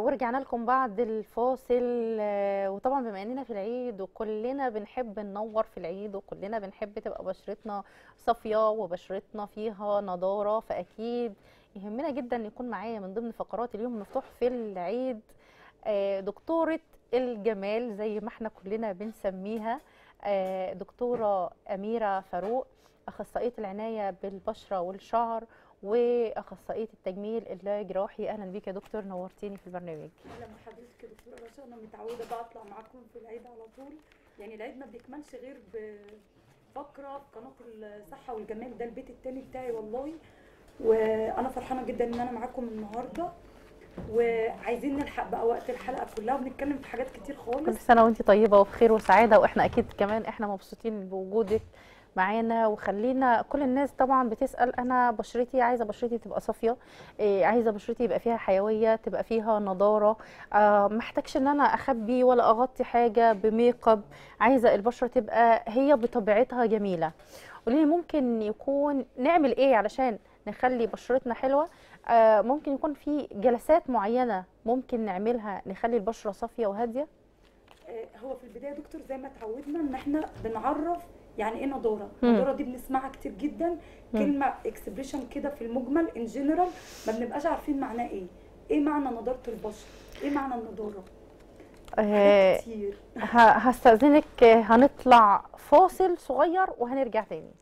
ورجعنا لكم بعد الفاصل آه، وطبعا بما اننا في العيد وكلنا بنحب ننور في العيد وكلنا بنحب تبقى بشرتنا صافيه وبشرتنا فيها نضاره فاكيد يهمنا جدا ان يكون معايا من ضمن فقرات اليوم مفتوح في العيد آه، دكتوره الجمال زي ما احنا كلنا بنسميها آه، دكتوره اميره فاروق اخصائيه العنايه بالبشره والشعر واخصائيه التجميل الجراحي اهلا بيك يا دكتور نورتيني في البرنامج اهلا بحضرتك يا دكتوره رشا انا متعوده بقى اطلع معاكم في العيد على طول يعني العيد ما بيكملش غير بفقره في قناه الصحه والجمال ده البيت التاني بتاعي والله وانا فرحانه جدا ان انا معاكم النهارده وعايزين نلحق بقى وقت الحلقه كلها وبنتكلم في حاجات كتير كل خالص سنه وانت طيبه وبخير وسعاده واحنا اكيد كمان احنا مبسوطين بوجودك معانا وخلينا كل الناس طبعا بتسال انا بشرتي عايزه بشرتي تبقى صافيه إيه، عايزه بشرتي يبقى فيها حيويه تبقى فيها نضاره آه محتاجش ان انا اخبي ولا اغطي حاجه بميك اب عايزه البشره تبقى هي بطبيعتها جميله قولي لي ممكن يكون نعمل ايه علشان نخلي بشرتنا حلوه آه ممكن يكون في جلسات معينه ممكن نعملها نخلي البشره صافيه وهاديه آه، هو في البدايه يا دكتور زي ما اتعودنا ان احنا بنعرف يعني ايه نضاره مم. النضاره دي بنسمعها كتير جدا مم. كلمه اكسبريشن كده في المجمل ان جنرال ما بنبقاش عارفين معناه ايه ايه معنى نضاره البشره ايه معنى النضاره آه حاجات كتير ه- هستأذنك آه، هنطلع فاصل صغير وهنرجع تاني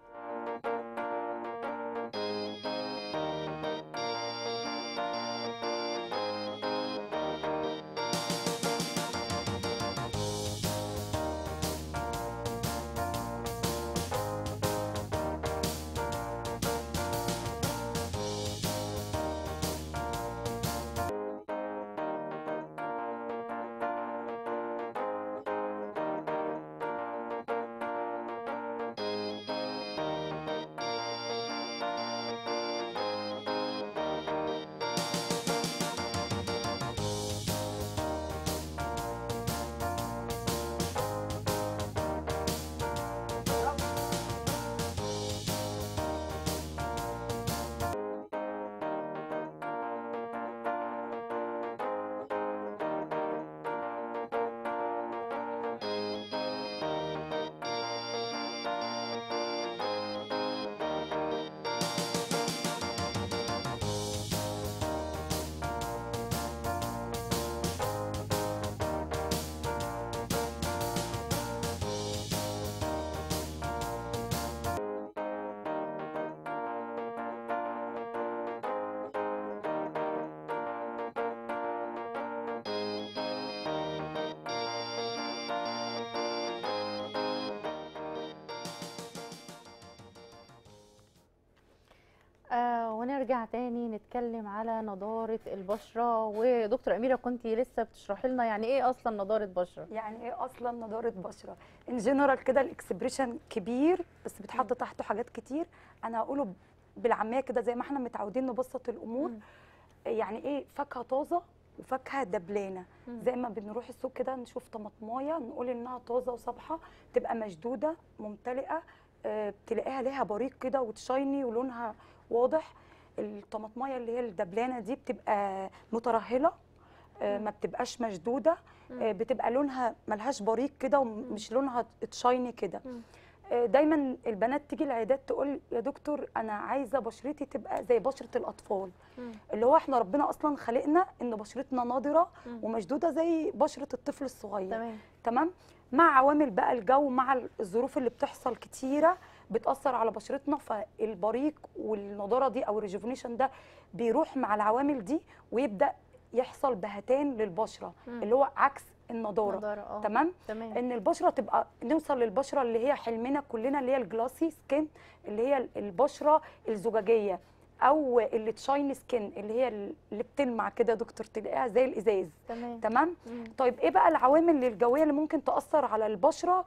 آه ونرجع تاني نتكلم على نضارة البشرة ودكتور أميرة كنت لسه بتشرحي لنا يعني إيه أصلا نضارة بشرة يعني ايه اصلا نضاره بشره ان جنرال كده الاكسبريشن كبير بس بيتحط تحته حاجات كتير انا هقوله بالعاميه كده زي ما احنا متعودين نبسط الامور مم. يعني ايه فاكهه طازه وفاكهه دبلانه مم. زي ما بنروح السوق كده نشوف طماطمايه نقول انها طازه وصبحه تبقى مشدوده ممتلئه آه، تلاقيها ليها بريق كده وتشايني ولونها واضح الطماطمايه اللي هي الدبلانه دي بتبقى مترهله آه، ما بتبقاش مشدوده آه، بتبقى لونها ملهاش بريق كده ومش لونها تشايني كده مم. آه، دايما البنات تيجي العيادات تقول يا دكتور انا عايزه بشرتي تبقى زي بشره الاطفال مم. اللي هو احنا ربنا اصلا خلقنا ان بشرتنا ناضره مم. ومشدوده زي بشره الطفل الصغير تمام تمام مع عوامل بقى الجو مع الظروف اللي بتحصل كتيره بتاثر على بشرتنا فالبريق والنضاره دي او الريجوفينيشن ده بيروح مع العوامل دي ويبدا يحصل بهتان للبشره مم. اللي هو عكس النضاره نضارة اه تمام تمام ان البشره تبقى نوصل للبشره اللي هي حلمنا كلنا اللي هي الجلاسي سكين اللي هي البشره الزجاجيه او اللي تشاين سكين اللي هي اللي بتلمع كده يا دكتور تلاقيها زي الازاز تمام تمام مم. طيب ايه بقى العوامل الجويه اللي ممكن تاثر على البشره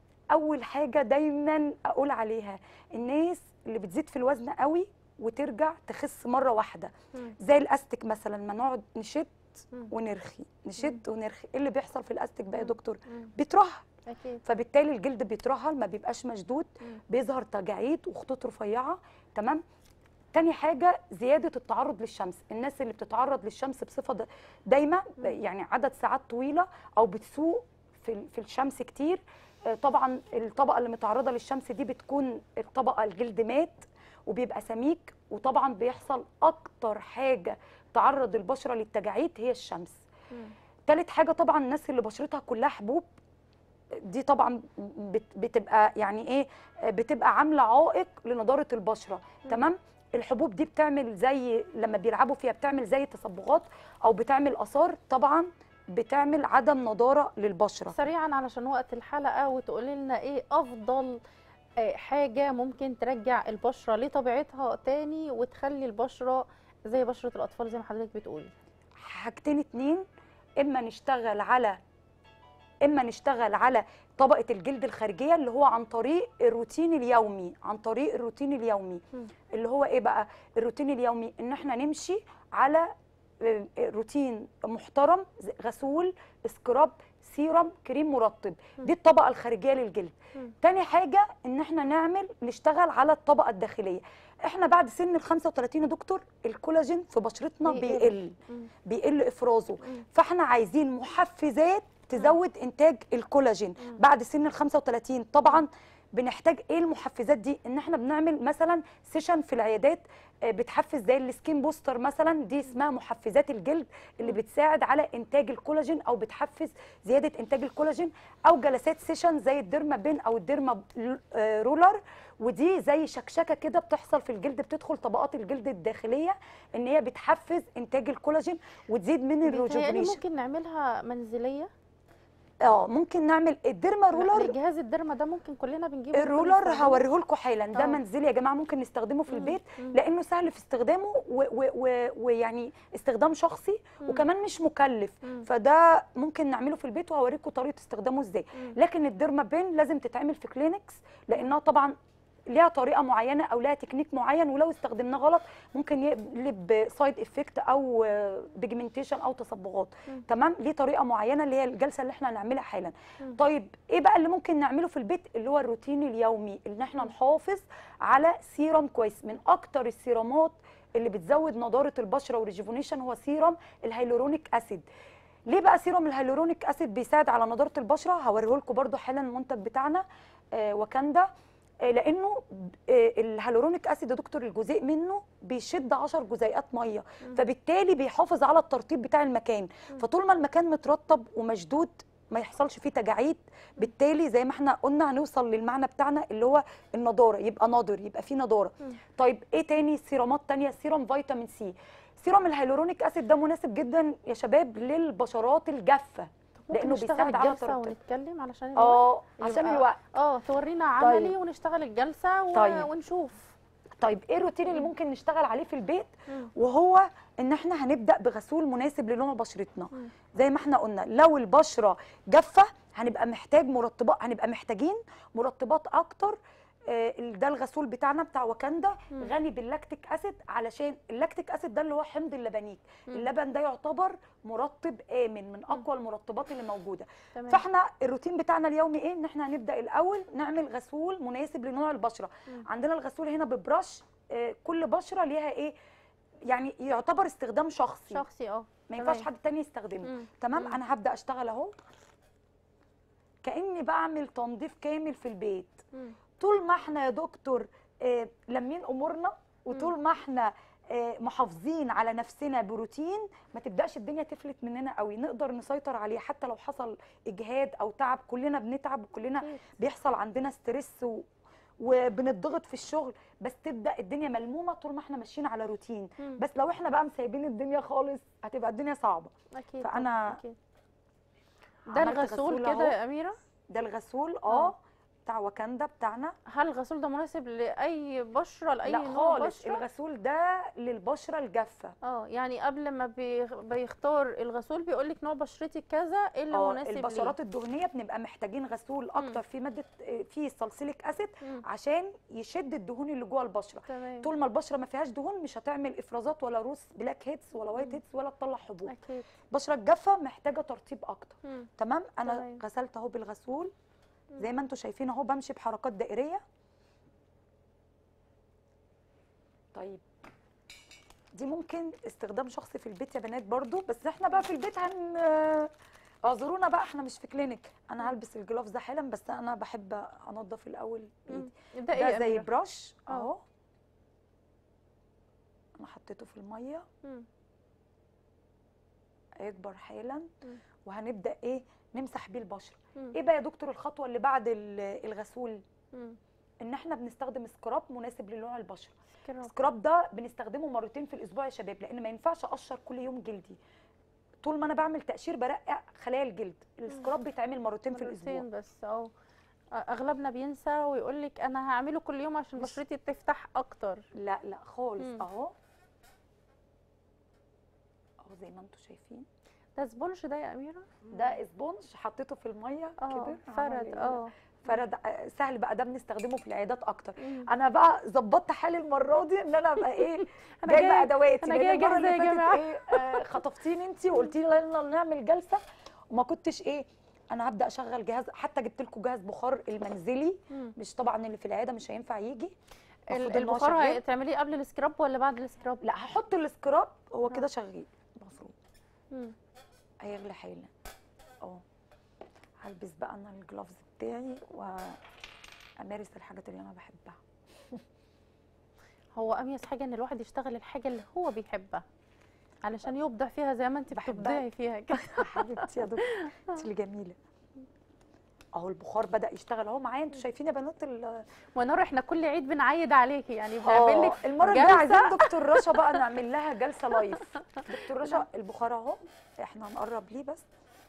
اول حاجه دايما اقول عليها الناس اللي بتزيد في الوزن قوي وترجع تخس مره واحده مم. زي الاستك مثلا ما نقعد نشد مم. ونرخي نشد ونرخي ايه اللي بيحصل في الاستك بقى يا مم. دكتور مم. بيترهل أكيد فبالتالي الجلد بيترهل ما بيبقاش مشدود مم. بيظهر تجاعيد وخطوط رفيعه تمام تاني حاجه زياده التعرض للشمس الناس اللي بتتعرض للشمس بصفه دا- دايمه مم. يعني عدد ساعات طويله او بتسوق في ال- في الشمس كتير آه، طبعا الطبقه اللي متعرضه للشمس دي بتكون الطبقه الجلد مات وبيبقى سميك وطبعا بيحصل اكتر حاجه تعرض البشره للتجاعيد هي الشمس مم. تالت حاجه طبعا الناس اللي بشرتها كلها حبوب دي طبعا بت- بتبقى يعني ايه بتبقى عامله عائق لنضاره البشره مم. تمام الحبوب دي بتعمل زي لما بيلعبوا فيها بتعمل زي تصبغات او بتعمل اثار طبعا بتعمل عدم نضاره للبشره سريعا علشان وقت الحلقه وتقولي لنا ايه افضل آه، حاجه ممكن ترجع البشره لطبيعتها تاني وتخلي البشره زي بشره الاطفال زي ما حضرتك بتقولي حاجتين اتنين اما نشتغل على اما نشتغل على طبقه الجلد الخارجيه اللي هو عن طريق الروتين اليومي عن طريق الروتين اليومي مم. اللي هو ايه بقى الروتين اليومي ان احنا نمشي على آه، آه، روتين محترم زي غسول سكراب سيرم كريم مرطب مم. دي الطبقه الخارجيه للجلد مم. تاني حاجه ان احنا نعمل نشتغل على الطبقه الداخليه احنا بعد سن ال 35 يا دكتور الكولاجين في بشرتنا بيقل. بيقل مم. بيقل افرازه مم. فاحنا عايزين محفزات تزود انتاج الكولاجين مم. بعد سن ال 35 طبعا بنحتاج ايه المحفزات دي ان احنا بنعمل مثلا سيشن في العيادات آه، بتحفز زي السكين بوستر مثلا دي اسمها محفزات الجلد اللي مم. بتساعد على انتاج الكولاجين او بتحفز زياده انتاج الكولاجين او جلسات سيشن زي الديرما بين او الديرما ل- آه، رولر ودي زي شكشكه كده بتحصل في الجلد بتدخل طبقات الجلد الداخليه ان هي بتحفز انتاج الكولاجين وتزيد من بيتهيألي الريجوفينيشن ممكن نعملها منزليه اه ممكن نعمل الديرما رولر الجهاز الدرما ده ممكن كلنا بنجيبه ممكن الرولر نستخدمه. هوريه لكم حالا ده آه. منزلي يا جماعه ممكن نستخدمه في مم. البيت مم. لانه سهل في استخدامه و- و- و- ويعني استخدام شخصي مم. وكمان مش مكلف مم. فده ممكن نعمله في البيت وهوريكم طريقه استخدامه ازاي مم. لكن الديرما بين لازم تتعمل في كلينكس لانها طبعا ليها طريقه معينه او لها تكنيك معين ولو استخدمناه غلط ممكن يقلب سايد افكت او بيجمنتيشن او تصبغات مم. تمام ليه طريقه معينه اللي هي الجلسه اللي احنا هنعملها حالا مم. طيب ايه بقى اللي ممكن نعمله في البيت اللي هو الروتين اليومي ان احنا نحافظ على سيرم كويس من اكتر السيرامات اللي بتزود نضاره البشره والريجيفونيشن هو سيرم الهيلورونيك اسيد ليه بقى سيرم الهيلورونيك اسيد بيساعد على نضاره البشره هوريه لكم برده حالا المنتج بتاعنا آه وكاندا آه لانه آه الهيلورونيك اسيد يا دكتور الجزيء منه بيشد 10 جزيئات ميه مم. فبالتالي بيحافظ على الترطيب بتاع المكان مم. فطول ما المكان مترطب ومشدود ما يحصلش فيه تجاعيد بالتالي زي ما احنا قلنا هنوصل للمعنى بتاعنا اللي هو النضاره يبقى ناضر يبقى فيه نضاره مم. طيب ايه تاني سيرامات تانية سيرام فيتامين سي سيرام الهيلورونيك اسيد ده مناسب جدا يا شباب للبشرات الجافه ممكن لأنه نشتغل بيساعد على الجلسه ترطيب. ونتكلم علشان الوقت اه عشان يبقى- الوقت اه تورينا عملي ونشتغل الجلسه و... طيب. ونشوف طيب ايه الروتين اللي مم. ممكن نشتغل عليه في البيت مم. وهو ان احنا هنبدا بغسول مناسب لنوع بشرتنا مم. زي ما احنا قلنا لو البشره جافه هنبقى محتاج مرطبات هنبقى محتاجين مرطبات اكتر آه، ده الغسول بتاعنا بتاع وكاندا مم. غني باللاكتيك اسيد علشان اللاكتيك اسيد ده اللي هو حمض اللبنيك مم. اللبن ده يعتبر مرطب امن من اقوى المرطبات اللي موجوده تمام فاحنا الروتين بتاعنا اليومي ايه ان احنا هنبدا الاول نعمل غسول مناسب لنوع البشره مم. عندنا الغسول هنا ببرش آه، كل بشره ليها ايه يعني يعتبر استخدام شخصي شخصي اه ما ينفعش تمام. حد تاني يستخدمه مم. تمام مم. انا هبدا اشتغل اهو كاني بعمل تنظيف كامل في البيت مم. طول ما احنا يا دكتور آه، لامين امورنا وطول ما احنا آه، محافظين على نفسنا بروتين ما تبداش الدنيا تفلت مننا قوي نقدر نسيطر عليه حتى لو حصل اجهاد او تعب كلنا بنتعب وكلنا أكيد. بيحصل عندنا ستريس و... وبنضغط في الشغل بس تبدا الدنيا ملمومه طول ما احنا ماشيين على روتين مم. بس لو احنا بقى مسايبين الدنيا خالص هتبقى الدنيا صعبه اكيد فأنا طبعاً، أكيد. ده عملت الغسول غسول كده أهو. يا اميره ده الغسول آه. اه بتاع وكاندا بتاعنا هل الغسول ده مناسب لاي بشره لاي لا نوع خالص بشره الغسول ده للبشره الجافه اه يعني قبل ما بيخ- بيختار الغسول بيقول لك نوع بشرتي كذا ايه اللي اه مناسب البشرات الدهنيه بنبقى محتاجين غسول اكتر فيه ماده فيه سالسيليك اسيد ليه مم. عشان يشد الدهون اللي جوه البشره تمام طول ما البشره ما فيهاش دهون مش هتعمل افرازات ولا روس بلاك هيدز ولا وايت مم. هيدز ولا تطلع حبوب اكيد البشره الجافه محتاجه ترطيب اكتر مم. تمام انا تمام. غسلت اهو بالغسول مم. زي ما انتم شايفين اهو بمشي بحركات دائريه طيب دي ممكن استخدام شخصي في البيت يا بنات برضو بس احنا بقى في البيت هن اعذرونا بقى احنا مش في كلينيك انا هلبس الجلوفز ده حالا بس انا بحب انضف الاول بايدي ده ده ايه زي أميرة؟ براش اه. اهو انا حطيته في الميه مم. هيكبر حالا مم. وهنبدا ايه نمسح بيه البشره مم. ايه بقى يا دكتور الخطوه اللي بعد ال- الغسول مم. ان احنا بنستخدم سكراب مناسب لنوع البشره كده. السكراب ده بنستخدمه مرتين في الاسبوع يا شباب لان ما ينفعش اقشر كل يوم جلدي طول ما انا بعمل تقشير برقق خلايا الجلد السكراب بيتعمل مرتين في الاسبوع مرتين بس اه اغلبنا بينسى ويقول لك انا هعمله كل يوم عشان مش- بشرتي تفتح اكتر لا لا خالص مم. اهو اهو زي ما انتم شايفين ده سبونج ده يا اميره ده اسبونج حطيته في الميه اه كده فرد عمل- اه فرد آه، سهل بقى ده بنستخدمه في العيادات اكتر مم. انا بقى ظبطت حالي المره دي ان انا ابقى ايه أنا جايبه جاية- ادواتي أنا لأن جاية المرة جاهزة اللي يا فاتت جماعة. ايه آه، خطفتيني انت وقلتي لي يلا نعمل جلسه وما كنتش ايه انا هبدا اشغل جهاز حتى جبت لكم جهاز بخار المنزلي مم. مش طبعا اللي في العياده مش هينفع يجي المفروض ال- إن هو البخار شغال. هتعمليه قبل السكراب ولا بعد السكراب لا هحط السكراب هو آه. كده شغال المفروض مم. هيغلي حالا اه هلبس بقى انا الجلافز بتاعي وامارس الحاجات اللي انا بحبها هو اميز حاجه ان الواحد يشتغل الحاجه اللي هو بيحبها علشان يبدع فيها زي ما انت بحبها. بتبدعي فيها كده حبيبتي يا دكتور انت اللي جميله اهو البخار بدا يشتغل اهو معايا انتوا شايفين يا بنات ال- ونور احنا كل عيد بنعيد عليكي يعني بنعمل اه لك المره الجايه جلسة. عايزين دكتور رشا بقى نعمل لها جلسه لايف دكتور رشا البخار اهو احنا هنقرب ليه بس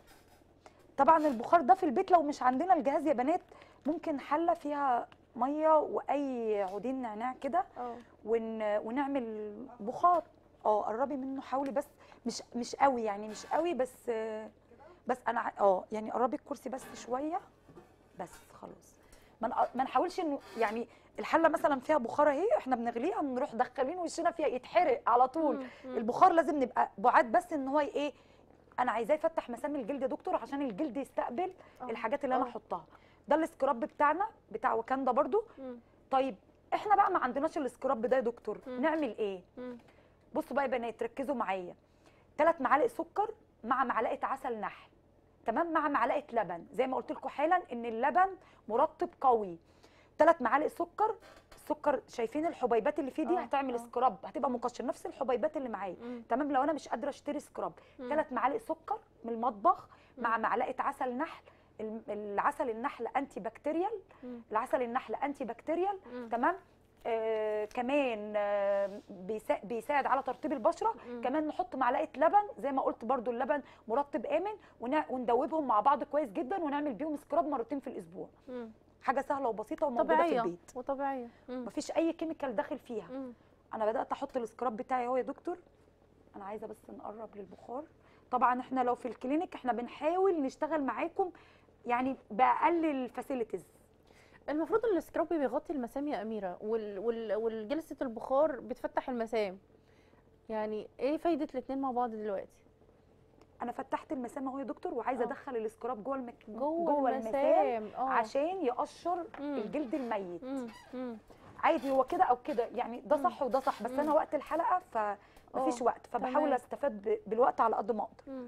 طبعا البخار ده في البيت لو مش عندنا الجهاز يا بنات ممكن حله فيها ميه واي عودين نعناع كده اه ون... ونعمل بخار اه قربي منه حاولي بس مش مش قوي يعني مش قوي بس بس انا ع- اه يعني قربي الكرسي بس شويه بس خلاص ما نق- ما نحاولش انه يعني الحله مثلا فيها بخار اهي احنا بنغليها نروح دخلين وشنا فيها يتحرق على طول مم، مم. البخار لازم نبقى بعاد بس ان هو ايه انا عايزاه يفتح مسام الجلد يا دكتور عشان الجلد يستقبل آه، الحاجات اللي انا آه. احطها ده السكراب بتاعنا بتاع وكاندا برضو مم، طيب احنا بقى ما عندناش السكراب ده يا دكتور مم. نعمل ايه مم. بصوا بقى يا بنات ركزوا معايا ثلاث معالق سكر مع معلقه عسل نحل تمام مع معلقه لبن زي ما قلت لكم حالا ان اللبن مرطب قوي ثلاث معالق سكر السكر شايفين الحبيبات اللي فيه دي آه، هتعمل آه. سكراب هتبقى مقشر نفس الحبيبات اللي معايا مم. تمام لو انا مش قادره اشتري سكراب مم. ثلاث معالق سكر من المطبخ مع مم. معلقه عسل نحل الم- العسل النحل انتي بكتيريال مم. العسل النحل انتي بكتيريال مم. تمام آه كمان آه بيسا- بيساعد على ترطيب البشره مم. كمان نحط معلقه لبن زي ما قلت برضو اللبن مرطب امن ونع- وندوبهم مع بعض كويس جدا ونعمل بيهم سكراب مرتين في الاسبوع مم. حاجه سهله وبسيطه وموجوده في طبيعيه البيت وطبيعيه مم. مفيش اي كيميكال داخل فيها مم. انا بدات احط السكراب بتاعي اهو يا دكتور انا عايزه بس نقرب للبخار طبعا احنا لو في الكلينيك احنا بنحاول نشتغل معاكم يعني باقل الفاسيلتيز المفروض ان السكراب بيغطي المسام يا اميره وال... وال... والجلسه البخار بتفتح المسام يعني ايه فايده الاثنين مع بعض دلوقتي انا فتحت المسام اهو يا دكتور وعايزه آه. ادخل السكراب جوه المك... جوه, المسام المسام اه عشان يقشر مم. الجلد الميت مم. مم. عادي هو كده او كده يعني ده مم. صح وده صح بس مم. انا وقت الحلقه فمفيش آه، وقت فبحاول تمام. استفاد ب- بالوقت على قد ما اقدر مم.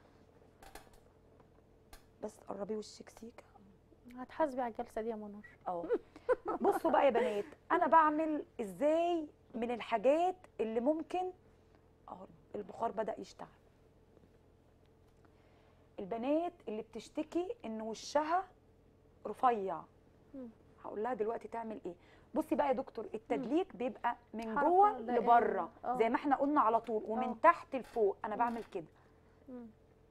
بس قربي وشك سيكه هتحاسبي على الجلسه دي يا منور اه بصوا بقى يا بنات انا بعمل ازاي من الحاجات اللي ممكن اهو البخار بدا يشتغل البنات اللي بتشتكي ان وشها رفيع مم. هقول لها دلوقتي تعمل ايه بصي بقى يا دكتور التدليك بيبقى من حركة جوه دائرية. لبره آه. زي ما احنا قلنا على طول ومن آه. تحت لفوق انا مم. بعمل كده مم.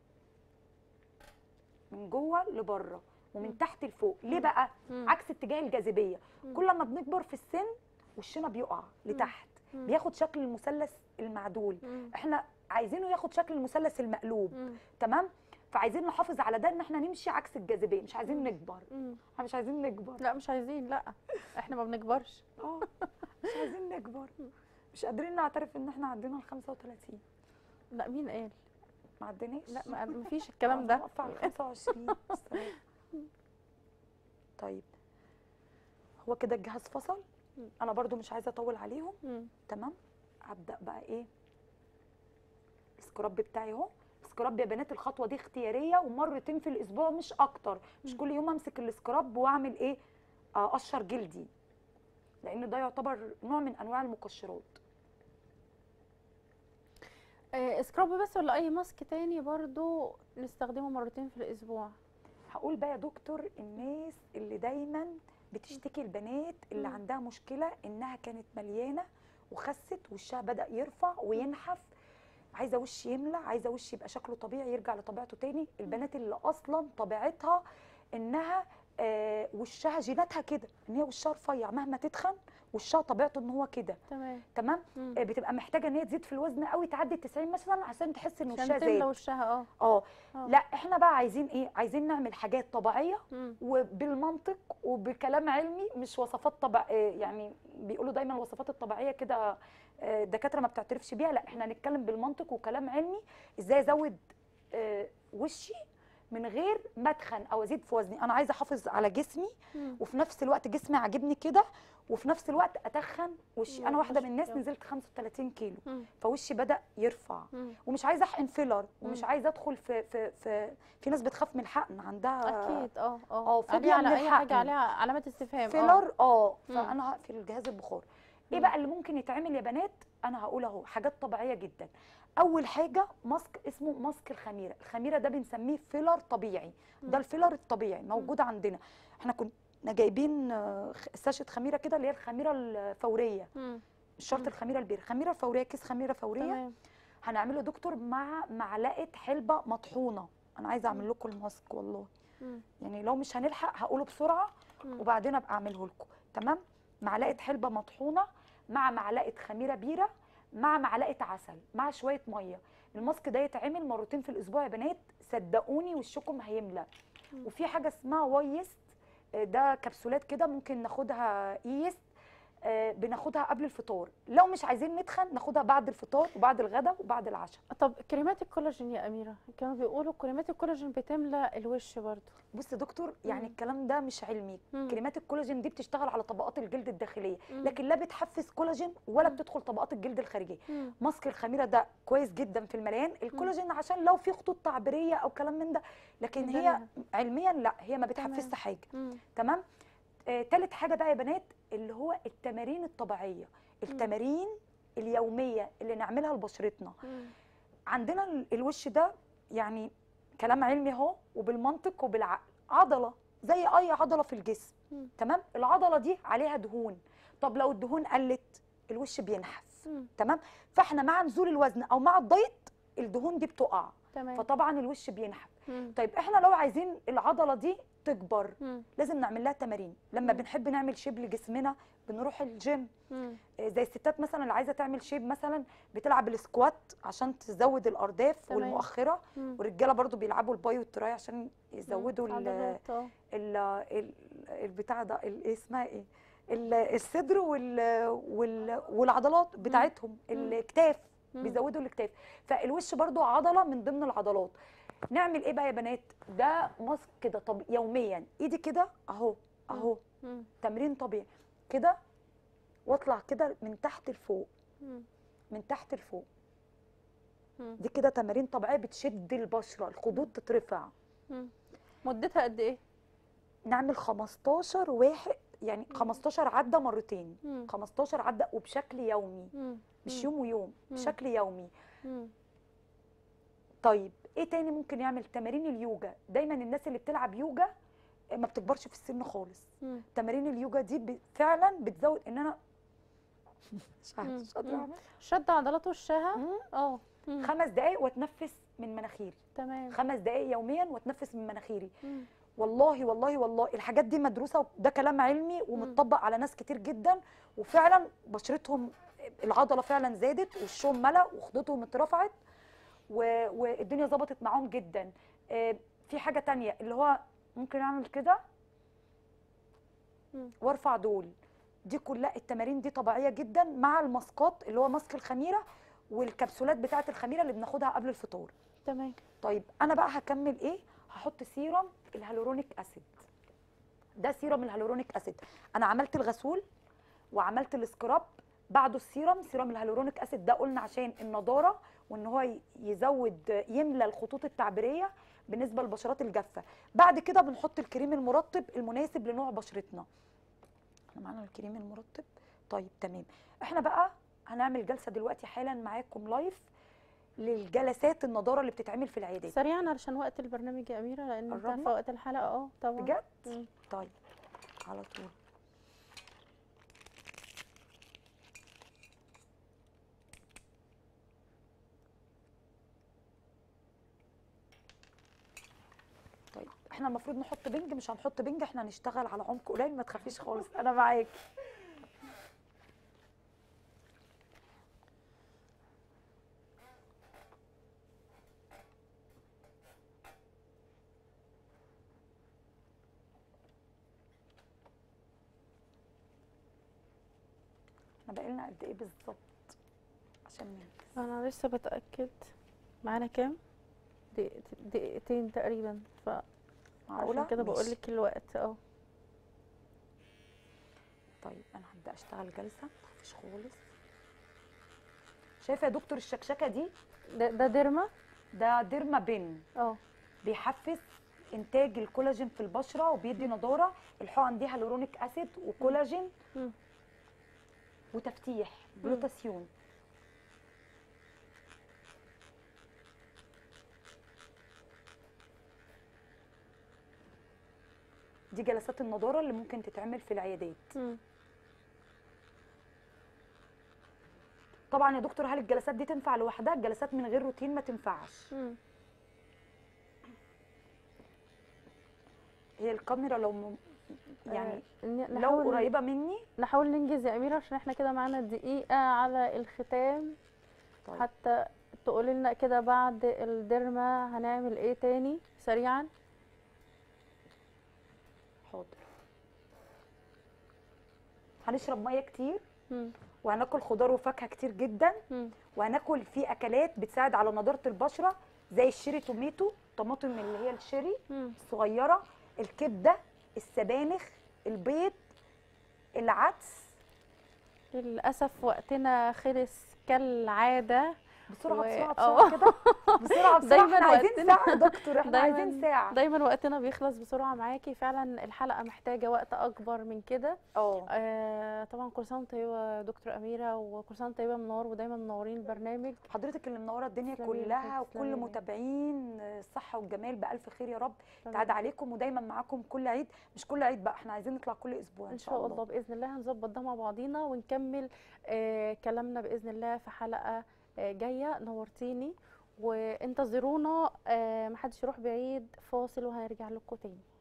من جوه لبره ومن مم. تحت لفوق ليه مم. بقى مم. عكس اتجاه الجاذبيه مم. كل ما بنكبر في السن وشنا بيقع لتحت مم. بياخد شكل المثلث المعدول مم. احنا عايزينه ياخد شكل المثلث المقلوب مم. تمام فعايزين نحافظ على ده ان احنا نمشي عكس الجاذبيه مش عايزين مم. نكبر مم. احنا مش عايزين نكبر لا مش عايزين لا احنا ما بنكبرش اه مش عايزين نكبر مش قادرين نعترف ان احنا عدينا ال 35 لا مين قال ما عديناش لا ما ما فيش الكلام ده واقفه على 25 السلام. طيب هو كده الجهاز فصل مم. انا برضو مش عايزه اطول عليهم مم. تمام هبدا بقى ايه السكراب بتاعي اهو السكراب يا بنات الخطوه دي اختياريه ومرتين في الاسبوع مش اكتر مش مم. كل يوم امسك السكراب واعمل ايه آه، اقشر جلدي لان ده يعتبر نوع من انواع المقشرات آه، سكراب بس ولا اي ماسك تاني برضو نستخدمه مرتين في الاسبوع هقول بقى يا دكتور الناس اللي دايما بتشتكي البنات اللي مم. عندها مشكله انها كانت مليانه وخست وشها بدا يرفع وينحف عايزه وش يملى عايزه وش يبقى شكله طبيعي يرجع لطبيعته تاني البنات اللي اصلا طبيعتها انها آه وشها جيناتها كده ان هي وشها رفيع مهما تتخن وشها طبيعته ان هو كده تمام تمام مم. آه بتبقى محتاجه ان هي تزيد في الوزن قوي تعدي 90 مثلا عشان تحس ان وشها عشان تملى زاد وشها اه اه آه. لا احنا بقى عايزين ايه عايزين نعمل حاجات طبيعيه مم. وبالمنطق وبكلام علمي مش وصفات طبع آه، يعني بيقولوا دايما الوصفات الطبيعيه كده آه، الدكاتره ما بتعترفش بيها لا احنا هنتكلم بالمنطق وكلام علمي ازاي ازود آه، وشي من غير ما اتخن او ازيد في وزني انا عايزه احافظ على جسمي مم. وفي نفس الوقت جسمي عاجبني كده وفي نفس الوقت اتخن وشي انا واحده من الناس وشك. نزلت 35 كيلو مم. فوشي بدا يرفع مم. ومش عايزه احقن فيلر ومش مم. عايزه ادخل في في في في ناس بتخاف من الحقن عندها اكيد اه آه، اه فوبيا عليه من على اي الحقن. حاجه عليها علامه استفهام اه فيلر اه مم. فانا هقفل الجهاز البخار ايه مم. بقى اللي ممكن يتعمل يا بنات انا هقول اهو حاجات طبيعيه جدا اول حاجه ماسك اسمه ماسك الخميره الخميره ده بنسميه فيلر طبيعي مم. ده الفيلر الطبيعي موجود عندنا احنا كنا جايبين آه، خ- ساشة خميره كده اللي هي الخميره الفوريه مم. مش شرط مم. الخميره البير خميره فوريه كيس خميره فوريه تمام هنعمله دكتور مع معلقه حلبه مطحونه انا عايزه اعمل مم. لكم الماسك والله مم. يعني لو مش هنلحق هقوله بسرعه مم. وبعدين ابقى اعمله لكم تمام معلقه حلبه مطحونه مع معلقه خميره بيره مع معلقه عسل مع شويه ميه الماسك ده يتعمل مرتين في الاسبوع يا بنات صدقوني وشكم هيملى مم. وفي حاجه اسمها وايست آه، ده كبسولات كده ممكن ناخدها ايست آه، بناخدها قبل الفطار لو مش عايزين نتخن ناخدها بعد الفطار وبعد الغداء وبعد العشاء طب كريمات الكولاجين يا اميره كانوا بيقولوا كريمات الكولاجين بتملى الوش برضو بص يا دكتور يعني مم. الكلام ده مش علمي مم. كريمات الكولاجين دي بتشتغل على طبقات الجلد الداخليه مم. لكن لا بتحفز كولاجين ولا مم. بتدخل طبقات الجلد الخارجيه مم. ماسك الخميره ده كويس جدا في المليان الكولاجين عشان لو في خطوط تعبيريه او كلام من ده لكن هي يبانها. علميا لا هي ما تمام. بتحفزش حاجه مم. تمام آه، تالت حاجه بقى يا بنات اللي هو التمارين الطبيعيه التمارين اليوميه اللي نعملها لبشرتنا مم. عندنا ال- الوش ده يعني كلام علمي اهو وبالمنطق وبالعقل عضله زي اي عضله في الجسم مم. تمام العضله دي عليها دهون طب لو الدهون قلت الوش بينحف مم. تمام فاحنا مع نزول الوزن او مع الدايت الدهون دي بتقع تمام فطبعا الوش بينحف مم. طيب احنا لو عايزين العضله دي تكبر مم. لازم نعمل لها تمارين لما مم. بنحب نعمل شيب لجسمنا بنروح الجيم مم. آه، زي الستات مثلا اللي عايزه تعمل شيب مثلا بتلعب السكوات عشان تزود الارداف تمام. والمؤخره مم. والرجاله برضو بيلعبوا الباي والتراي عشان يزودوا ال عضلات، اه. ال ال البتاع ده ال- إيه اسمها ايه ال- الصدر وال وال والعضلات بتاعتهم الاكتاف مم. بيزودوا الاكتاف فالوش برضو عضله من ضمن العضلات نعمل ايه بقى يا بنات ده ماسك كده طب يوميا ايدي كده اهو اهو مم. تمرين طبيعي كده واطلع كده من تحت لفوق مم. من تحت لفوق مم. دي كده تمارين طبيعيه بتشد البشره الخدود تترفع مم. مدتها قد ايه؟ نعمل 15 واحد يعني 15 عده مرتين مم. 15 عده وبشكل يومي مم. مش مم. يوم ويوم مم. بشكل يومي مم. طيب ايه تاني ممكن يعمل تمارين اليوجا دايما الناس اللي بتلعب يوجا ما بتكبرش في السن خالص مم. تمارين اليوجا دي ب- فعلا بتزود ان انا مش عارفة، مم. مش قادره مم. اعمل شد عضلات وشها مم. اه مم. خمس دقايق واتنفس من مناخيري تمام خمس دقايق يوميا واتنفس من مناخيري مم. والله والله والله الحاجات دي مدروسه وده كلام علمي ومتطبق على ناس كتير جدا وفعلا بشرتهم العضله فعلا زادت وشهم ملا وخدودهم اترفعت و- والدنيا ظبطت معاهم جدا آه، في حاجه تانية اللي هو ممكن اعمل كده مم. وارفع دول دي كلها التمارين دي طبيعيه جدا مع الماسكات اللي هو ماسك الخميره والكبسولات بتاعه الخميره اللي بناخدها قبل الفطار تمام طيب انا بقى هكمل ايه هحط سيرم الهالورونيك اسيد ده سيرم الهالورونيك اسيد انا عملت الغسول وعملت السكراب بعده السيرم سيرم الهيالورونيك اسيد ده قلنا عشان النضاره وان هو ي- يزود يملى الخطوط التعبيريه بالنسبه للبشرات الجافه بعد كده بنحط الكريم المرطب المناسب لنوع بشرتنا احنا معانا الكريم المرطب طيب تمام احنا بقى هنعمل جلسه دلوقتي حالا معاكم لايف للجلسات النضاره اللي بتتعمل في العيادات سريعا علشان وقت البرنامج يا اميره لان انت قربنا؟ في وقت الحلقه اه طبعا بجد مم. طيب على طول طيب احنا المفروض نحط بنج مش هنحط بنج احنا هنشتغل على عمق قليل ما تخافيش خالص انا معاكي احنا بقالنا قد ايه بالظبط عشان ننجز انا لسه بتاكد معانا كام دقيقت- دقيقتين تقريبا معقوله فعشان كده بقول ماشي. لك الوقت اه طيب انا هبدا اشتغل جلسه مفيش خالص شايفه يا دكتور الشكشكه دي ده, ده ديرما ده ديرما بن اه بيحفز انتاج الكولاجين في البشره وبيدي نضاره الحقن دي هيالورونيك اسيد وكولاجين مم. وتفتيح جلوتاسيون دي جلسات النضاره اللي ممكن تتعمل في العيادات مم. طبعا يا دكتور هل الجلسات دي تنفع لوحدها الجلسات من غير روتين ما تنفعش مم. هي الكاميرا لو م... يعني آه، ن- لو نحاول قريبه مني نحاول ننجز يا اميره عشان احنا كده معانا دقيقه على الختام طيب حتى تقولي لنا كده بعد الديرما هنعمل ايه تاني سريعا حاضر هنشرب ميه كتير مم. وهناكل خضار وفاكهه كتير جدا مم. وهناكل فيه اكلات بتساعد على نضاره البشره زي الشيري توميتو طماطم اللي هي الشيري مم. الصغيره الكبده السبانخ البيض العدس للاسف وقتنا خلص كالعاده بسرعه و- بسرعه آه. بسرعه كده بسرعه بسرعه دايماً احنا عايزين وقتنا- ساعه يا دكتور احنا دايماً- عايزين ساعه دايما وقتنا بيخلص بسرعه معاكي فعلا الحلقه محتاجه وقت اكبر من كده اه آه طبعا كل سنه وانت طيبه يا دكتور اميره وكل سنه وانت طيبه منور ودايما منورين البرنامج حضرتك اللي منوره الدنيا تسلمي لي كلها خير، تسلمي وكل لي. متابعين الصحه والجمال بالف خير يا رب تمام. تعاد عليكم ودايما معاكم كل عيد مش كل عيد بقى احنا عايزين نطلع كل اسبوع ان شاء الله باذن الله هنظبط ده مع بعضينا ونكمل آه كلامنا باذن الله في حلقه آه جايه نورتيني وانتظرونا آه محدش يروح بعيد فاصل وهنرجع لكم تاني